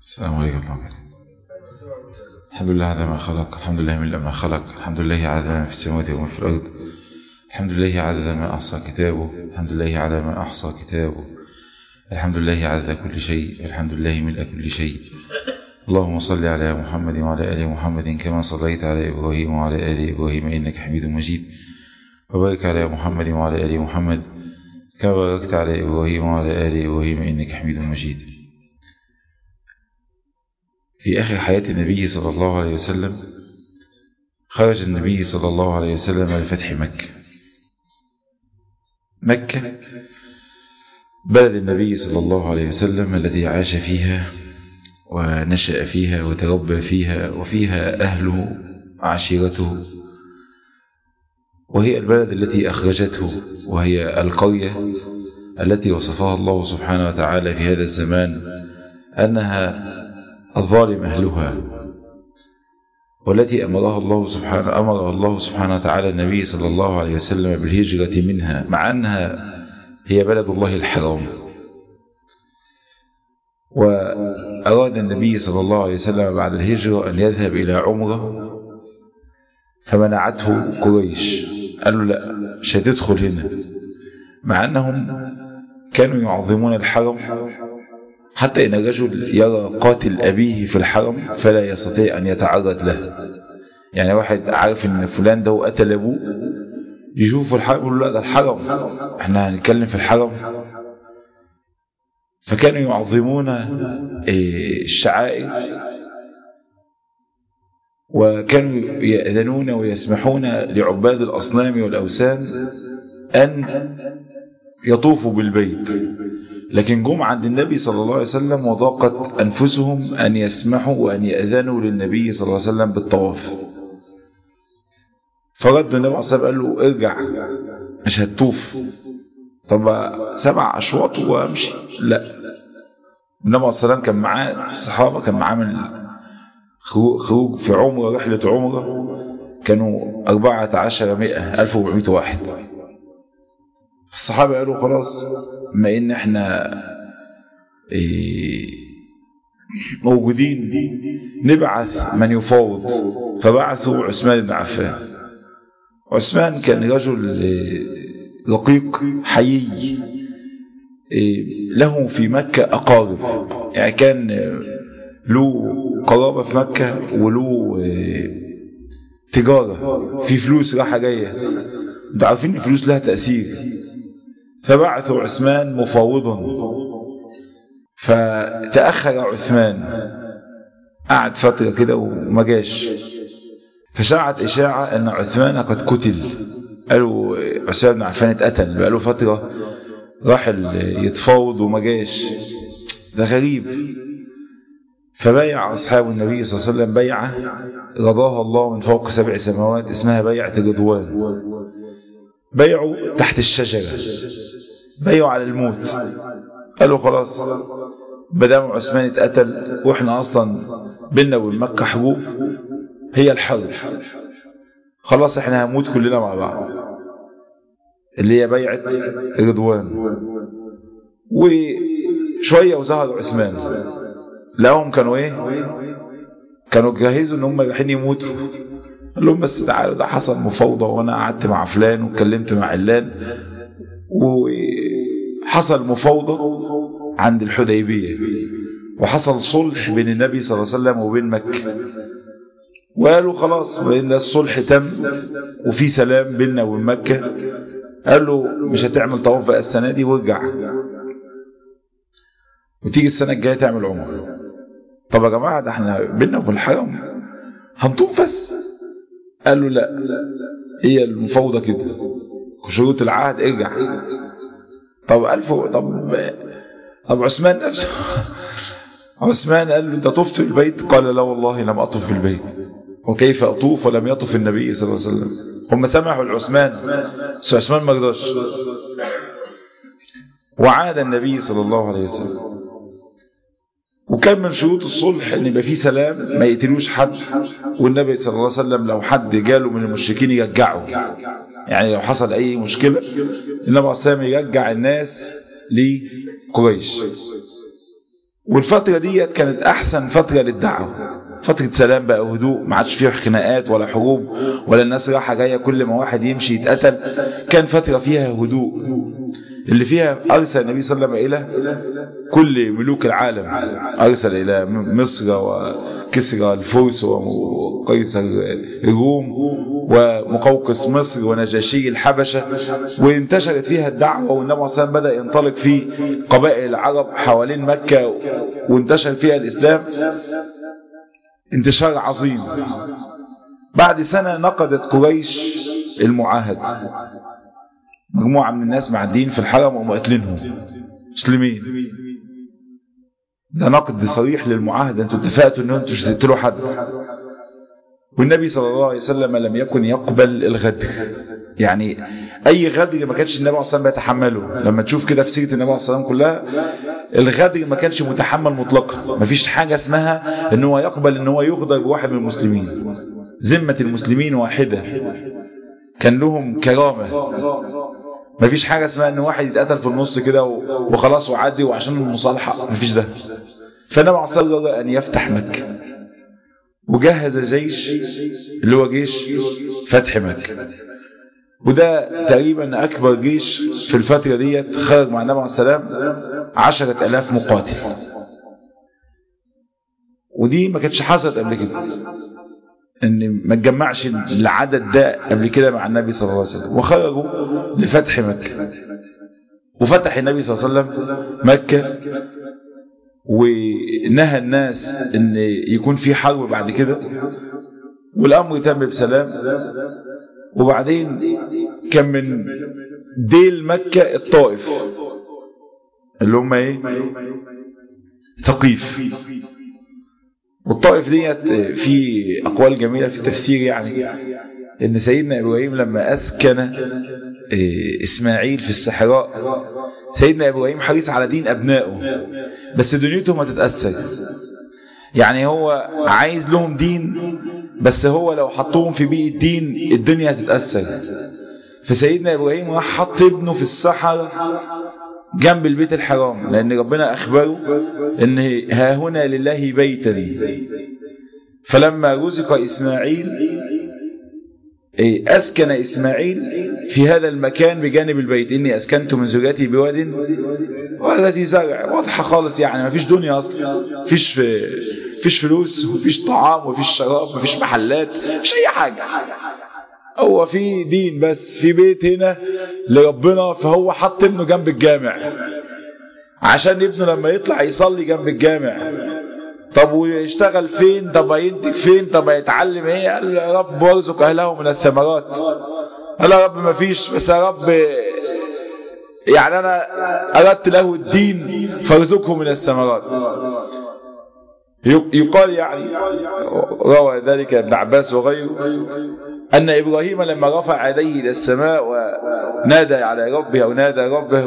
السلام عليكم ورحمة الله الحمد لله على ما خلق الحمد لله من ما خلق الحمد لله على ما في السماوات وما في الأرض الحمد لله عدد ما أحصى كتابه الحمد لله على ما أحصى كتابه الحمد لله عدد كل شيء الحمد لله ملء كل شيء اللهم صل على محمد وعلى آل محمد كما صليت على إبراهيم وعلى آل إبراهيم إنك حميد مجيد وبارك على محمد وعلى آل محمد كما باركت على إبراهيم وعلى آل إبراهيم إنك حميد مجيد في آخر حياة النبي صلى الله عليه وسلم خرج النبي صلى الله عليه وسلم لفتح مكة مكة بلد النبي صلى الله عليه وسلم التي عاش فيها ونشأ فيها وتربى فيها وفيها أهله عشيرته وهي البلد التي أخرجته وهي القرية التي وصفها الله سبحانه وتعالى في هذا الزمان أنها الظالم أهلها والتي أمرها الله سبحانه أمر الله سبحانه وتعالى النبي صلى الله عليه وسلم بالهجرة منها مع أنها هي بلد الله الحرام وأراد النبي صلى الله عليه وسلم بعد الهجرة أن يذهب إلى عمره فمنعته قريش قال له لا مش هتدخل هنا مع أنهم كانوا يعظمون الحرم حتى إن الرجل يرى قاتل أبيه في الحرم فلا يستطيع أن يتعرض له يعني واحد عارف إن فلان ده قتل أبوه يشوف في الحرم يقول لا ده الحرم احنا هنتكلم في الحرم فكانوا يعظمون الشعائر وكانوا يأذنون ويسمحون لعباد الأصنام والأوثان أن يطوفوا بالبيت لكن جم عند النبي صلى الله عليه وسلم وضاقت أنفسهم أن يسمحوا وأن يأذنوا للنبي صلى الله عليه وسلم بالطواف فرد النبي صلى الله عليه وسلم قال له ارجع مش هتطوف طب سبع أشواط وامشي لا النبي صلى الله عليه وسلم كان معاه الصحابة كان معاه من خروج في عمره رحلة عمره كانوا أربعة عشر مئة ألف واربعمائة واحد الصحابة قالوا خلاص ما إن إحنا موجودين نبعث من يفاوض فبعثوا عثمان بن عفان عثمان كان رجل رقيق حيي له في مكة أقارب يعني كان له قرابة في مكة وله تجارة في فلوس راحة جاية انتوا عارفين الفلوس لها تأثير فبعثوا عثمان مفاوضا فتأخر عثمان قعد فترة كده وما جاش فشاعت إشاعة أن عثمان قد قتل قالوا عثمان بن عفان اتقتل بقاله فترة راح يتفاوض وما جاش ده غريب فبايع أصحاب النبي صلى الله عليه وسلم بيعة رضاها الله من فوق سبع سماوات اسمها بيعة الرضوان بيعوا تحت الشجرة بيعوا على الموت قالوا خلاص بدام عثمان اتقتل واحنا اصلا بينا وبين مكة حروب هي الحرب خلاص احنا هنموت كلنا مع بعض اللي هي بيعة رضوان وشوية وظهر عثمان لهم كانوا ايه كانوا جاهزوا ان هم رايحين يموتوا قال لهم بس تعالوا ده حصل مفاوضة وانا قعدت مع فلان واتكلمت مع علان وحصل مفاوضة عند الحديبية وحصل صلح بين النبي صلى الله عليه وسلم وبين مكة وقالوا خلاص بان الصلح تم وفي سلام بيننا وبين مكة قال له مش هتعمل طواف بقى السنة دي وارجع وتيجي السنة الجاية تعمل عمر طب يا جماعة ده احنا بيننا وفي الحرم هنطوف بس قال له لا هي المفاوضة كده شروط العهد ارجع طب ألف طب طب عثمان نفسه عثمان قال له انت طفت في البيت قال لا والله لم أطف في البيت وكيف أطوف ولم يطف النبي صلى الله عليه وسلم هم سمحوا لعثمان بس عثمان ما رضاش وعاد النبي صلى الله عليه وسلم وكان من شروط الصلح ان يبقى فيه سلام ما يقتلوش حد والنبي صلى الله عليه وسلم لو حد جاله من المشركين يرجعه يعني لو حصل اي مشكلة النبي صلى الله عليه وسلم يرجع الناس لقريش والفترة ديت كانت أحسن فترة للدعوة فترة سلام بقى وهدوء ما عادش فيها خناقات ولا حروب ولا الناس رايحة جاية كل ما واحد يمشي يتقتل كان فترة فيها هدوء اللي فيها أرسل النبي صلى الله عليه وسلم إلى كل ملوك العالم أرسل إلى مصر وكسرى الفرس وقيصر الروم ومقوقس مصر ونجاشي الحبشة وانتشرت فيها الدعوة والنبي صلى الله عليه وسلم بدأ ينطلق في قبائل العرب حوالين مكة وانتشر فيها الإسلام انتشار عظيم بعد سنة نقدت قريش المعاهد مجموعة من الناس معديين في الحرم وهم قاتلينهم مسلمين ده نقد صريح للمعاهدة انتوا اتفقتوا ان انتوا مش هتقتلوا حد والنبي صلى الله عليه وسلم لم يكن يقبل الغدر يعني اي غدر ما كانش النبي عليه الصلاه والسلام بيتحمله لما تشوف كده في سيره النبي عليه الصلاه والسلام كلها الغدر ما كانش متحمل مطلقا ما فيش حاجه اسمها ان هو يقبل ان هو يغدر بواحد من المسلمين ذمه المسلمين واحده كان لهم كرامه ما فيش حاجه اسمها ان واحد يتقتل في النص كده وخلاص وعدي وعشان المصالحه ما فيش ده فالنبي عليه الصلاه والسلام ان يفتح مكه وجهز جيش اللي هو جيش فتح مكة وده تقريبا أكبر جيش في الفترة ديت خرج مع النبي عليه السلام عشرة ألاف مقاتل ودي ما كانتش حصلت قبل كده ان ما تجمعش العدد ده قبل كده مع النبي صلى الله عليه وسلم وخرجوا لفتح مكة وفتح النبي صلى الله عليه وسلم مكة ونهى الناس ان يكون في حرب بعد كده والامر تم بسلام وبعدين كان من ديل مكة الطائف اللي هم ايه ثقيف والطائف ديت في اقوال جميلة في التفسير يعني ان سيدنا ابراهيم لما اسكن اسماعيل في الصحراء سيدنا ابراهيم حريص على دين ابنائه بس دنيته ما تتأثر يعني هو عايز لهم دين بس هو لو حطوهم في بيئة دين الدنيا هتتأثر فسيدنا ابراهيم راح حط ابنه في الصحراء جنب البيت الحرام لان ربنا اخبره ان ها هنا لله بيتا فلما رزق اسماعيل أسكن إسماعيل في هذا المكان بجانب البيت إني أسكنت من زوجتي بواد والذي زرع واضحة خالص يعني ما فيش دنيا أصلا فيش فيش فلوس وفيش طعام وفيش شراب وفيش محلات مش أي حاجة هو في دين بس في بيت هنا لربنا فهو حط ابنه جنب الجامع عشان ابنه لما يطلع يصلي جنب الجامع طب ويشتغل فين طب هينتج فين طب هيتعلم ايه قال يا رب وارزق اهله من الثمرات قال يا رب ما فيش بس يا رب يعني انا اردت له الدين فارزقه من الثمرات يقال يعني روى ذلك ابن عباس وغيره أن إبراهيم لما رفع يديه إلى السماء ونادى على ربه أو نادى ربه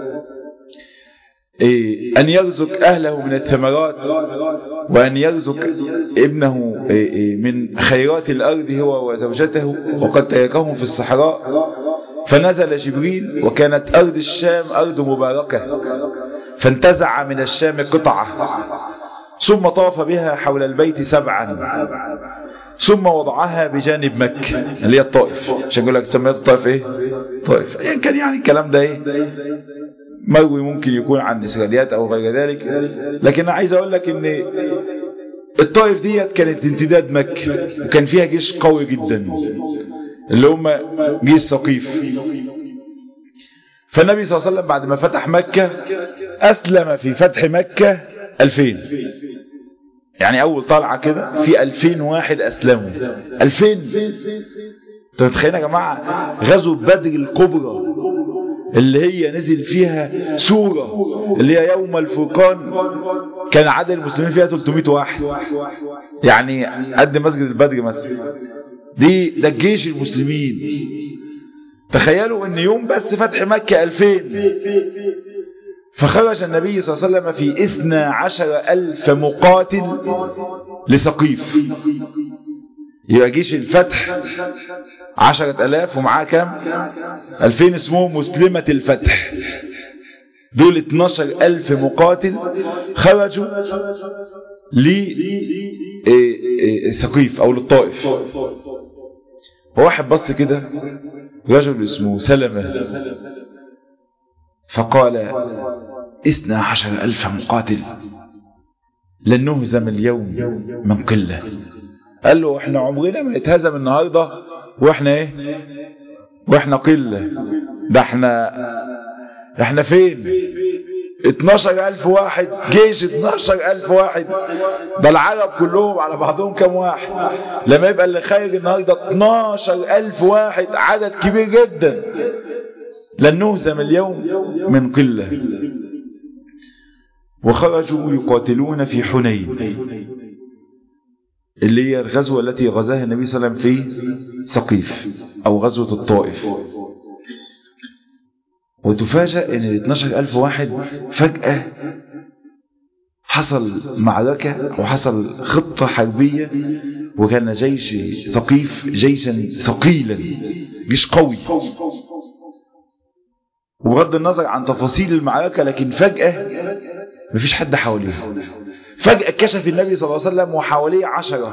أن يرزق أهله من الثمرات وأن يرزق ابنه من خيرات الأرض هو وزوجته وقد تركهم في الصحراء فنزل جبريل وكانت أرض الشام أرض مباركة فانتزع من الشام قطعة ثم طاف بها حول البيت سبعا ثم وضعها بجانب مكة اللي هي الطائف عشان يقول لك سميت الطائف ايه طائف يعني كان يعني الكلام ده ايه مروي ممكن يكون عن إسرائيليات أو غير ذلك لكن أنا عايز أقول لك أن الطائف ديت كانت امتداد مكة وكان فيها جيش قوي جدا اللي هم جيش ثقيف فالنبي صلى الله عليه وسلم بعد ما فتح مكة أسلم في فتح مكة ألفين يعني أول طلعة كده في ألفين واحد أسلموا ألفين انتوا متخيلين يا جماعة غزو بدر الكبرى اللي هي نزل فيها سورة اللي هي يوم الفرقان كان عدد المسلمين فيها 300 واحد يعني قد مسجد البدر مثلا دي ده الجيش المسلمين تخيلوا ان يوم بس فتح مكة 2000 فخرج النبي صلى الله عليه وسلم في اثنى عشر ألف مقاتل لسقيف يبقى جيش الفتح عشرة ألاف ومعاه كام ألفين اسمهم مسلمة الفتح دول 12 ألف مقاتل خرجوا لثقيف أو للطائف وواحد بص كده رجل اسمه سلمة فقال اثنى عشر ألف مقاتل لن نهزم اليوم من قلة قال له احنا عمرنا ما نتهزم النهاردة واحنا ايه واحنا قلة ده احنا احنا فين 12 ألف واحد جيش 12 ألف واحد ده العرب كلهم على بعضهم كم واحد لما يبقى اللي خارج النهاردة 12 ألف واحد عدد كبير جدا لن نهزم اليوم من قلة وخرجوا يقاتلون في حنين اللي هي الغزوة التي غزاها النبي صلى الله عليه وسلم في سقيف أو غزوة الطائف وتفاجأ ان ال 12 ألف واحد فجأة حصل معركة وحصل خطة حربية وكان جيش ثقيف جيشا ثقيلا جيش قوي وبغض النظر عن تفاصيل المعركة لكن فجأة مفيش حد حواليه فجأة كشف النبي صلى الله عليه وسلم وحواليه عشرة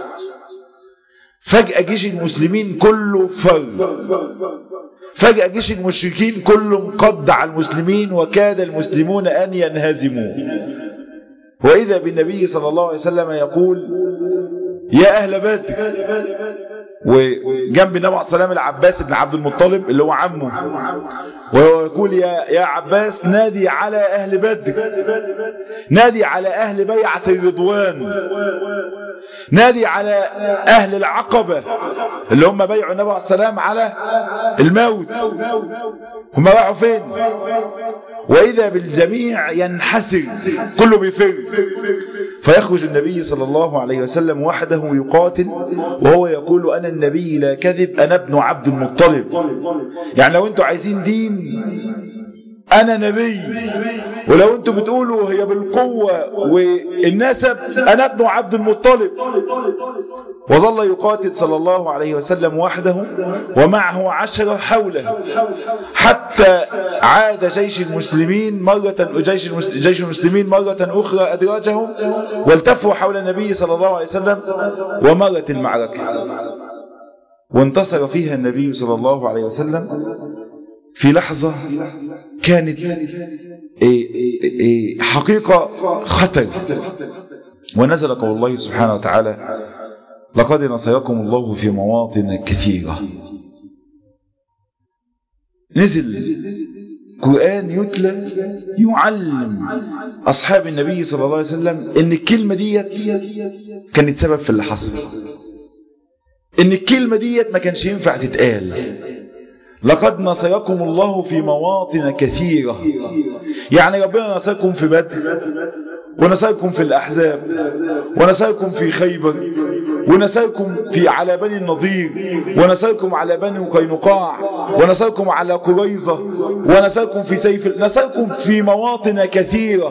فجأة جيش المسلمين كله فر فجأة جيش المشركين كله انقض على المسلمين وكاد المسلمون أن ينهزموا وإذا بالنبي صلى الله عليه وسلم يقول يا أهل بدر وجنب النبي عليه السلام العباس بن عبد المطلب اللي هو عمه وهو يقول يا يا عباس نادي على أهل بدر نادي على أهل بيعة الرضوان نادي على أهل العقبة اللي هم بيعوا النبي عليه السلام على الموت هم راحوا فين وإذا بالجميع ينحسر كله بيفر فيخرج النبي صلى الله عليه وسلم وحده يقاتل وهو يقول أنا النبي لا كذب أنا ابن عبد المطلب يعني لو انتوا عايزين دين أنا نبي ولو انتوا بتقولوا هي بالقوة والنسب أنا ابن عبد المطلب وظل يقاتل صلى الله عليه وسلم وحده ومعه عشرة حوله حتى عاد جيش المسلمين مرة جيش, جيش المسلمين مرة أخرى أدراجهم والتفوا حول النبي صلى الله عليه وسلم ومرت المعركة وانتصر فيها النبي صلى الله عليه وسلم في لحظة كانت حقيقة خطر ونزل قول الله سبحانه وتعالى لقد نصركم الله في مواطن كثيرة نزل قرآن يتلى يعلم أصحاب النبي صلى الله عليه وسلم إن الكلمة ديت كانت سبب في اللي حصل إن الكلمة ديت ما كانش ينفع تتقال لقد نصركم الله في مواطن كثيرة يعني ربنا نصركم في بدر ونصركم في الأحزاب ونصركم في خيبر ونصركم في على بني النضير ونصركم على بني قينقاع ونصركم على قريظة ونصركم في سيف نصركم في مواطن كثيرة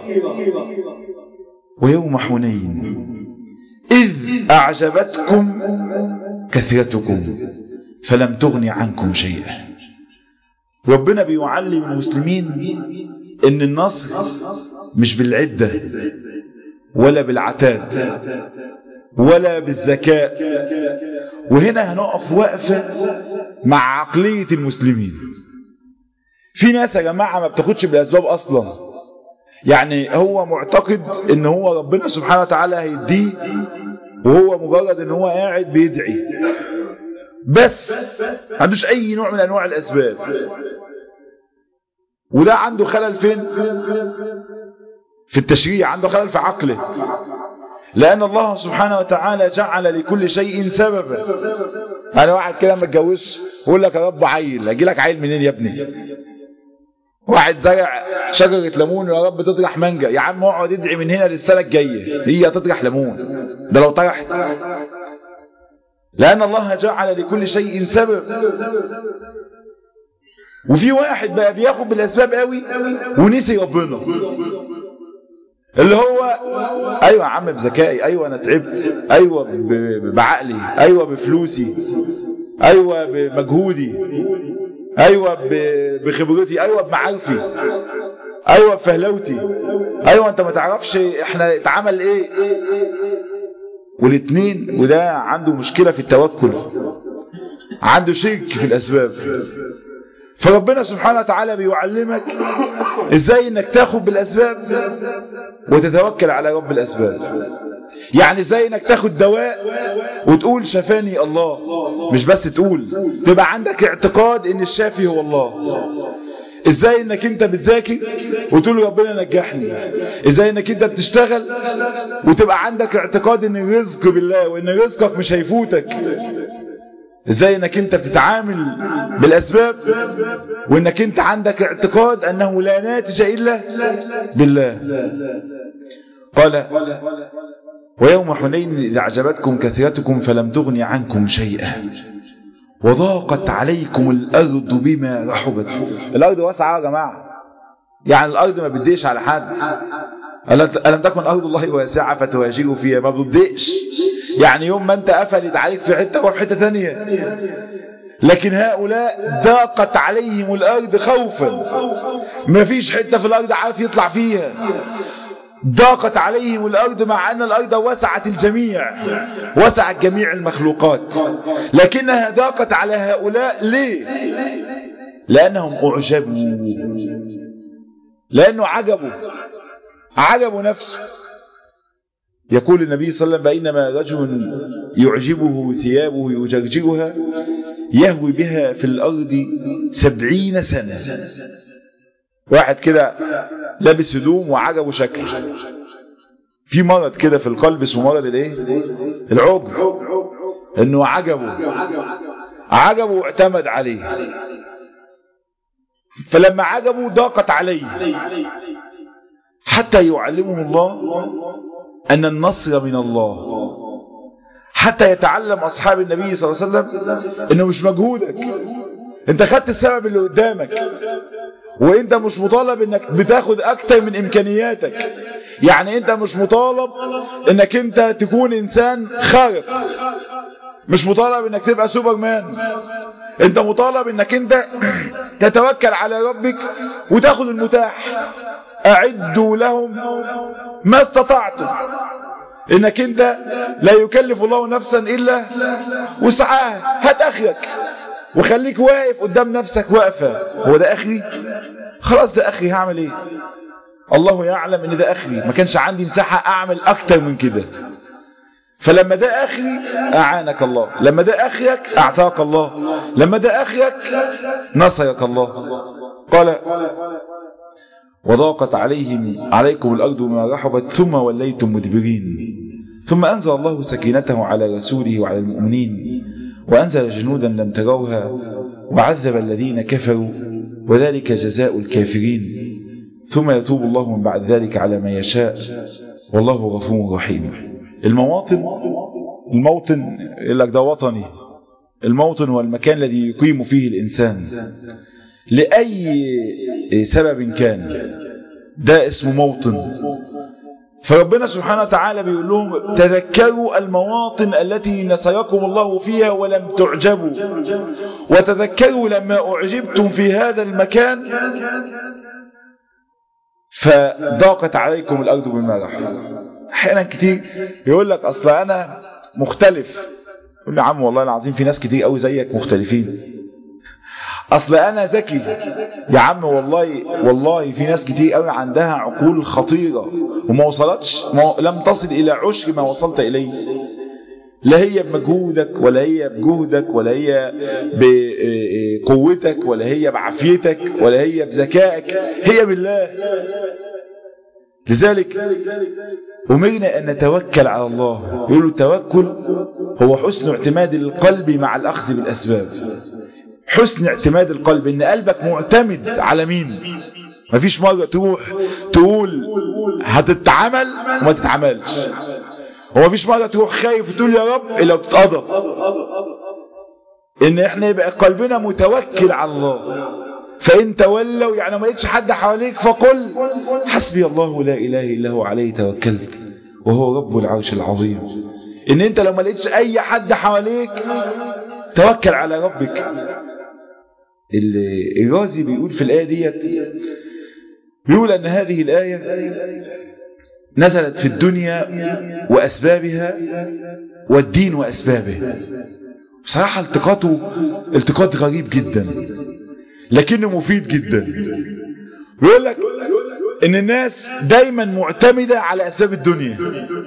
ويوم حنين إذ أعجبتكم كثرتكم فلم تغن عنكم شيئا ربنا بيعلم المسلمين ان النصر مش بالعدة ولا بالعتاد ولا بالذكاء وهنا هنقف وقفة مع عقلية المسلمين في ناس يا جماعة ما بتاخدش بالأسباب أصلا يعني هو معتقد ان هو ربنا سبحانه وتعالى هيديه وهو مجرد ان هو قاعد بيدعي بس ما عندوش اي نوع من انواع الاسباب وده عنده خلل فين في التشريع عنده خلل في عقله لان الله سبحانه وتعالى جعل لكل شيء سببا انا واحد كده ما اتجوزش يقول لك يا رب عيل اجي لك عيل منين يا ابني واحد زرع شجرة ليمون يا رب تطرح مانجا يا عم اقعد ادعي من هنا للسنة الجاية هي تطرح ليمون ده لو طرحت لأن الله جعل لكل شيء سبب وفي واحد بقى بياخد بالأسباب قوي ونسي ربنا اللي هو ايوه يا عم بذكائي ايوه انا تعبت ايوه بعقلي ايوه بفلوسي ايوه بمجهودي ايوه بخبرتي ايوه بمعارفي ايوه فهلوتي ايوه انت ما تعرفش احنا اتعمل ايه والاثنين وده عنده مشكلة في التوكل عنده شرك في الاسباب فربنا سبحانه وتعالى بيعلمك ازاي انك تاخد بالاسباب وتتوكل على رب الاسباب يعني ازاي انك تاخد دواء وتقول شفاني الله مش بس تقول تبقى عندك اعتقاد ان الشافي هو الله ازاي انك انت بتذاكر وتقول ربنا نجحني ازاي انك انت بتشتغل وتبقى عندك اعتقاد ان الرزق بالله وان رزقك مش هيفوتك ازاي انك انت بتتعامل بالاسباب وانك انت عندك اعتقاد انه لا ناتج الا بالله قال ويوم حنين اذا اعجبتكم كثرتكم فلم تغن عنكم شيئا وضاقت عليكم الارض بما رحبت الارض واسعه يا جماعه يعني الارض ما بتضيقش على حد ألم تكن أرض الله واسعة فتهاجروا فيها ما بتضيقش يعني يوم ما أنت قفلت عليك في حتة وفي حتة ثانية لكن هؤلاء ضاقت عليهم الأرض خوفا ما فيش حتة في الأرض عارف يطلع فيها ضاقت عليهم الأرض مع أن الأرض وسعت الجميع وسعت جميع المخلوقات لكنها ضاقت على هؤلاء ليه لأنهم أعجبوا لأنه عجبوا عجبوا نفسه يقول النبي صلى الله عليه وسلم بينما رجل يعجبه ثيابه يجرجرها يهوي بها في الأرض سبعين سنة واحد كده لابس هدوم وعجبه شكل في مرض كده في القلب اسمه مرض الايه العجب انه عجبه عجبه واعتمد عليه فلما عجبه ضاقت عليه حتى يعلمه الله أن النصر من الله حتى يتعلم أصحاب النبي صلى الله عليه وسلم أنه مش مجهودك انت خدت السبب اللي قدامك وانت مش مطالب انك بتاخد اكتر من امكانياتك يعني انت مش مطالب انك انت تكون انسان خارق مش مطالب انك تبقى سوبرمان انت مطالب انك انت تتوكل على ربك وتاخد المتاح اعدوا لهم ما استطعتم انك انت لا يكلف الله نفسا الا وسعها هات اخرك وخليك واقف قدام نفسك واقفة هو ده اخري خلاص ده اخري هعمل ايه الله يعلم ان ده اخري ما كانش عندي مساحة اعمل اكتر من كده فلما ده اخري اعانك الله لما ده اخرك اعطاك الله لما ده اخرك نصرك الله قال وضاقت عليهم عليكم الأرض ما رحبت ثم وليتم مدبرين ثم أنزل الله سكينته على رسوله وعلى المؤمنين وأنزل جنودا لم تروها وعذب الذين كفروا وذلك جزاء الكافرين ثم يتوب الله من بعد ذلك على ما يشاء والله غفور رحيم المواطن الموطن يقول لك ده وطني الموطن هو المكان الذي يقيم فيه الإنسان لأي سبب كان ده اسمه موطن فربنا سبحانه وتعالى بيقول لهم تذكروا المواطن التي نصركم الله فيها ولم تعجبوا وتذكروا لما أعجبتم في هذا المكان فضاقت عليكم الأرض بما رحمت أحيانا كتير يقول لك أصل أنا مختلف يقول لي عم والله العظيم في ناس كتير قوي زيك مختلفين اصل انا ذكي يا عم والله والله في ناس كتير قوي عندها عقول خطيرة وما وصلتش ما لم تصل الى عشر ما وصلت اليه لا هي بمجهودك ولا هي بجهدك ولا هي بقوتك ولا هي بعافيتك ولا هي بذكائك هي بالله لذلك أمرنا أن نتوكل على الله يقول التوكل هو حسن اعتماد القلب مع الأخذ بالأسباب حسن اعتماد القلب ان قلبك معتمد على مين مفيش مرة تروح تقول هتتعمل وما تتعملش ومفيش مرة تروح خايف وتقول يا رب الا بتتقضى ان احنا يبقى قلبنا متوكل على الله فان تولوا يعني ما لقيتش حد حواليك فقل حسبي الله لا اله الا هو عليه توكلت وهو رب العرش العظيم ان انت لو ما لقيتش اي حد حواليك توكل على ربك الرازي بيقول في الآية ديت يقول أن هذه الآية نزلت في الدنيا وأسبابها والدين وأسبابه بصراحة التقاطه التقاط غريب جدا لكنه مفيد جدا يقول لك ان الناس دايما معتمدة على اسباب الدنيا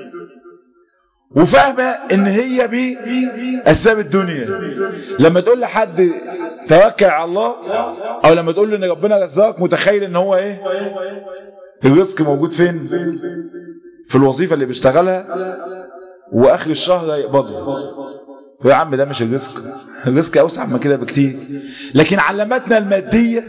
وفاهمة ان هي باسباب الدنيا لما تقول لحد توكل على الله او لما تقول له ان ربنا رزاق متخيل ان هو ايه الرزق موجود فين في الوظيفة اللي بيشتغلها واخر الشهر يقبضه يا عم ده مش الرزق الرزق اوسع من كده بكتير لكن علمتنا المادية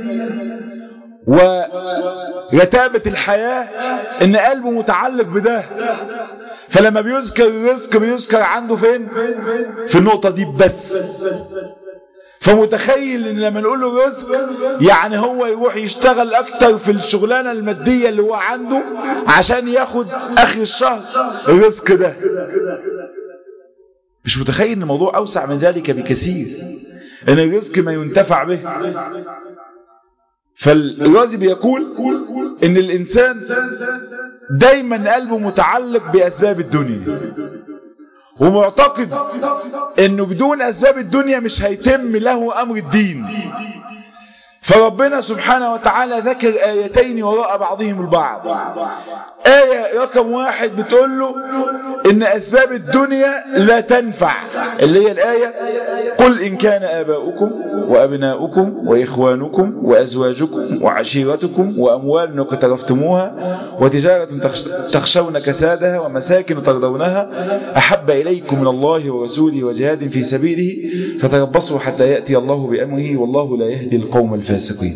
ورتابة الحياة ان قلبه متعلق بده فلما بيذكر الرزق بيذكر عنده فين في النقطة دي بس فمتخيل ان لما نقول له رزق يعني هو يروح يشتغل اكتر في الشغلانة المادية اللي هو عنده عشان ياخد اخر الشهر الرزق ده مش متخيل ان الموضوع اوسع من ذلك بكثير ان الرزق ما ينتفع به فالرازي بيقول ان الانسان دايما قلبه متعلق باسباب الدنيا ومعتقد انه بدون اسباب الدنيا مش هيتم له امر الدين فربنا سبحانه وتعالى ذكر آيتين وراء بعضهم البعض آية رقم واحد بتقول له إن أسباب الدنيا لا تنفع اللي هي الآية قل إن كان آباؤكم وأبناؤكم وإخوانكم وأزواجكم وعشيرتكم وأموال اقترفتموها وتجارة تخشون كسادها ومساكن ترضونها أحب إليكم من الله ورسوله وجهاد في سبيله فتربصوا حتى يأتي الله بأمره والله لا يهدي القوم الفاسقين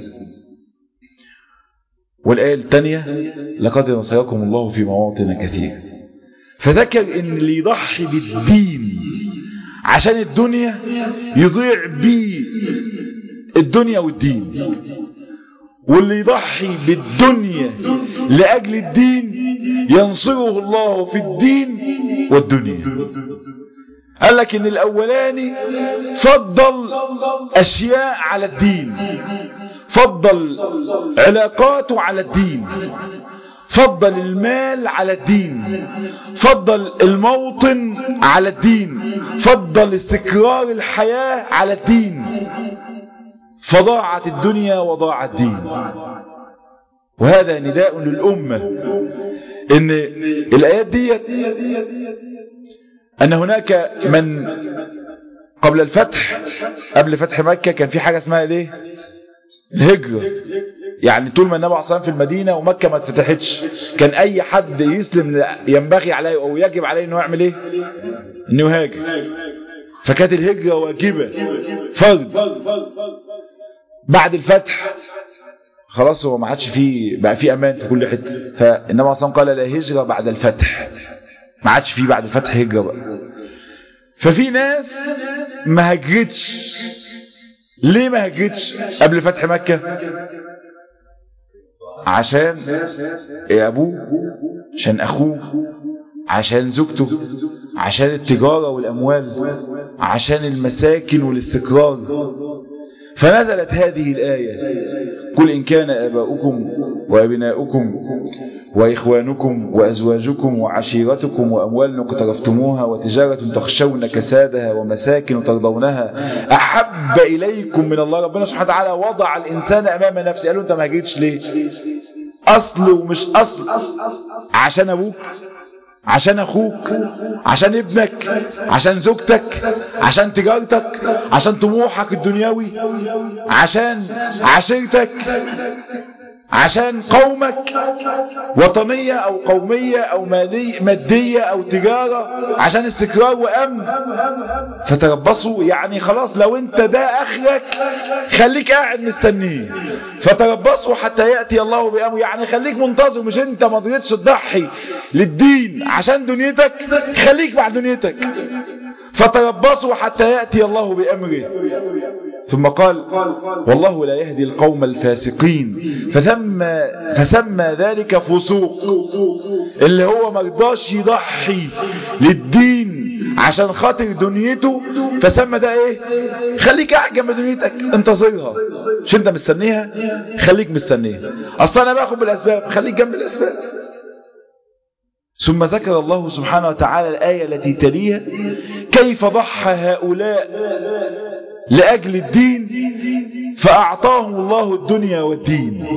والآية الثانية لقد نصركم الله في مواطن كثيرة فذكر ان اللي يضحي بالدين عشان الدنيا يضيع بيه الدنيا والدين واللي يضحي بالدنيا لأجل الدين ينصره الله في الدين والدنيا قال لك ان الاولاني فضل اشياء على الدين فضل علاقاته على الدين فضل المال على الدين فضل الموطن على الدين فضل استقرار الحياة على الدين فضاعت الدنيا وضاع الدين وهذا نداء للأمة ان الآيات دي أن هناك من قبل الفتح قبل فتح مكة كان في حاجة اسمها الايه الهجرة يعني طول ما النبي عليه الصلاة في المدينة ومكة ما اتفتحتش كان أي حد يسلم ينبغي عليه أو يجب عليه إنه يعمل إيه؟ إنه يهاجر فكانت الهجرة واجبة فرض بعد الفتح خلاص هو ما عادش فيه بقى فيه أمان في كل حتة فالنبي عليه الصلاة قال لا هجرة بعد الفتح ما عادش فيه بعد الفتح هجرة بقى ففي ناس ما هجرتش ليه ما هجرتش قبل فتح مكة عشان ابوه عشان اخوه عشان زوجته عشان التجارة والاموال عشان المساكن والاستقرار فنزلت هذه الآية قل إن كان آباؤكم وأبناؤكم وإخوانكم وأزواجكم وعشيرتكم وأموال اقترفتموها وتجارة تخشون كسادها ومساكن ترضونها أحب إليكم من الله ربنا سبحانه وتعالى وضع الإنسان أمام نفسه قال له أنت ما جيتش ليه أصل ومش أصل عشان أبوك عشان اخوك عشان ابنك عشان زوجتك عشان تجارتك عشان طموحك الدنيوي عشان عشيرتك عشان قومك وطنية او قومية او مالية مادية او تجارة عشان استقرار وامن فتربصوا يعني خلاص لو انت ده اخرك خليك قاعد مستنيه فتربصوا حتى يأتي الله بأمره يعني خليك منتظر مش انت ما رضيتش تضحي للدين عشان دنيتك خليك مع دنيتك فتربصوا حتى يأتي الله بأمره ثم قال والله لا يهدي القوم الفاسقين فسمى, فسمى ذلك فسوق اللي هو مرضاش يضحي للدين عشان خاطر دنيته فسمى ده ايه خليك قاعد جنب دنيتك انتظرها مش انت مستنيها خليك مستنيها اصلا انا باخد بالاسباب خليك جنب الاسباب ثم ذكر الله سبحانه وتعالى الآية التي تليها كيف ضحى هؤلاء لأجل الدين فأعطاهم الله الدنيا والدين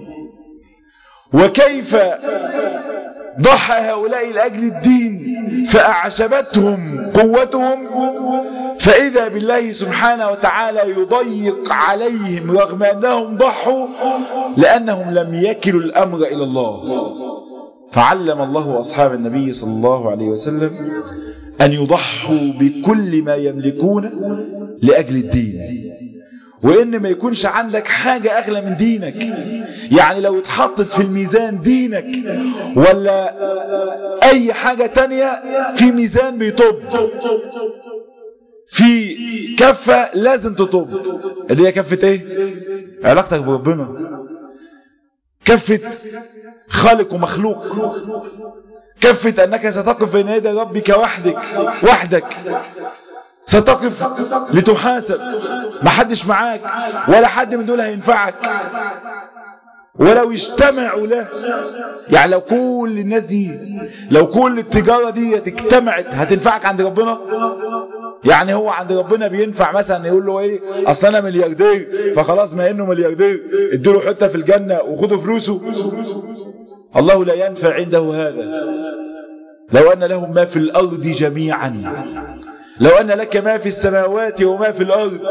وكيف ضحى هؤلاء لأجل الدين فأعجبتهم قوتهم فإذا بالله سبحانه وتعالى يضيق عليهم رغم أنهم ضحوا لأنهم لم يكلوا الأمر إلى الله فعلم الله أصحاب النبي صلى الله عليه وسلم أن يضحوا بكل ما يملكون لأجل الدين وإن ما يكونش عندك حاجة أغلى من دينك يعني لو اتحطت في الميزان دينك ولا أي حاجة تانية في ميزان بيطب في كفة لازم تطب اللي هي كفة ايه علاقتك بربنا كفة خالق ومخلوق كفة أنك ستقف بين يدي ربك وحدك وحدك ستقف لتحاسب ما حدش معاك ولا حد من دول هينفعك ولو اجتمعوا له يعني لو كل الناس دي لو كل التجارة دي اجتمعت هتنفعك عند ربنا يعني هو عند ربنا بينفع مثلا يقول له ايه اصل انا ملياردير فخلاص ما انه ملياردير ادوا حته في الجنه وخدوا فلوسه الله لا ينفع عنده هذا لو ان لهم ما في الارض جميعا لو ان لك ما في السماوات وما في الارض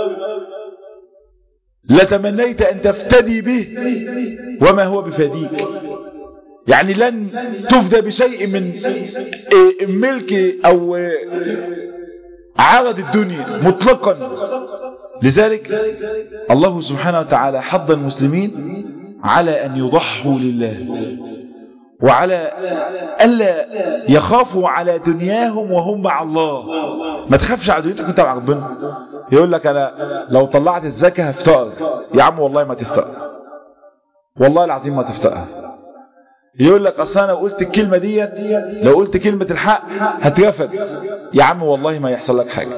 لتمنيت ان تفتدي به وما هو بفديك يعني لن تفدى بشيء من ملك او عرض الدنيا مطلقا لذلك الله سبحانه وتعالى حض المسلمين على أن يضحوا لله وعلى ألا يخافوا على دنياهم وهم مع الله ما تخافش على دنيتك انت مع ربنا يقول لك أنا لو طلعت الزكاة هفتقر يا عم والله ما تفتقر والله العظيم ما تفتقر يقول لك اصل انا قلت الكلمة ديت لو قلت كلمة الحق هترفد يا عم والله ما يحصل لك حاجة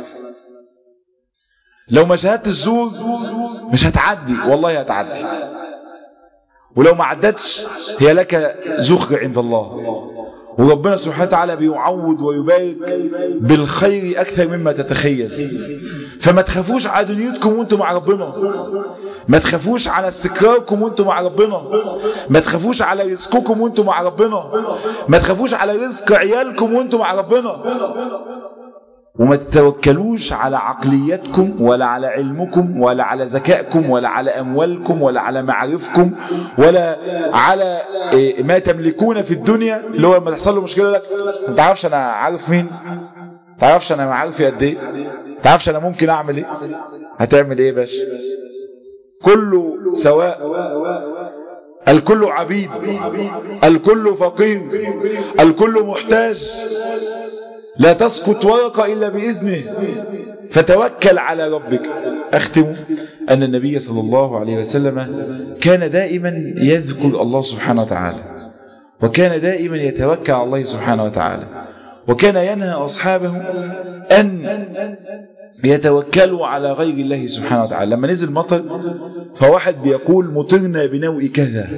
لو ما شهدت الزور مش هتعدي والله هتعدي ولو ما عدتش هي لك زخر عند الله وربنا سبحانه وتعالى بيعوض ويبارك بالخير أكثر مما تتخيل فما تخافوش على دنيتكم وانتم مع ربنا ما تخافوش على استقراركم وانتم مع ربنا ما تخافوش على رزقكم وانتم مع ربنا ما تخافوش على رزق عيالكم وانتم مع ربنا وما تتوكلوش على عقليتكم ولا على علمكم ولا على ذكائكم ولا على أموالكم ولا على معارفكم ولا على ما تملكون في الدنيا اللي هو لما تحصل له مشكلة لك ما تعرفش أنا عارف مين ما تعرفش أنا معارفي قد إيه ما تعرفش أنا ممكن أعمل إيه هتعمل إيه باش كله سواء الكل عبيد الكل فقير الكل محتاج لا تسقط ورقة إلا بإذنه فتوكل على ربك أختم أن النبي صلى الله عليه وسلم كان دائما يذكر الله سبحانه وتعالى وكان دائما يتوكل على الله سبحانه وتعالى وكان ينهى أصحابه أن يتوكلوا على غير الله سبحانه وتعالى لما نزل مطر فواحد بيقول مطرنا بنوء كذا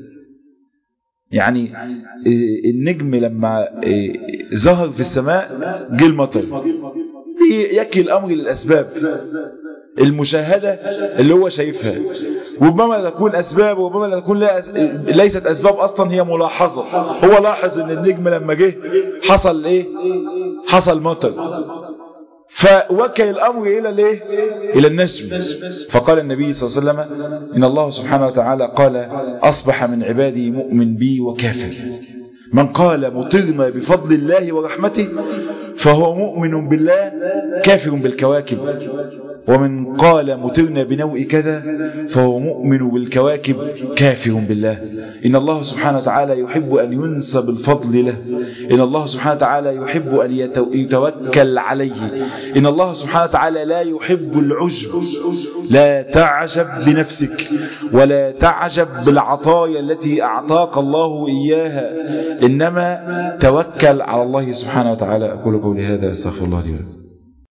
يعني النجم لما ظهر في السماء جه المطر يكي الأمر للأسباب المشاهدة اللي هو شايفها وربما تكون أسباب وربما تكون ليست أسباب أصلا هي ملاحظة هو لاحظ أن النجم لما جه حصل إيه حصل مطر فوكل الأمر إلى الايه إلى النجم فقال النبي صلى الله عليه وسلم إن الله سبحانه وتعالى قال أصبح من عبادي مؤمن بي وكافر من قال مطرنا بفضل الله ورحمته فهو مؤمن بالله كافر بالكواكب ومن قال مطرنا بنوء كذا فهو مؤمن بالكواكب كافر بالله إن الله سبحانه وتعالى يحب أن ينسب الفضل له إن الله سبحانه وتعالى يحب أن يتوكل عليه إن الله سبحانه وتعالى لا يحب العجب لا تعجب بنفسك ولا تعجب بالعطايا التي أعطاك الله إياها إنما توكل على الله سبحانه وتعالى أقول قولي هذا أستغفر الله لي ولكم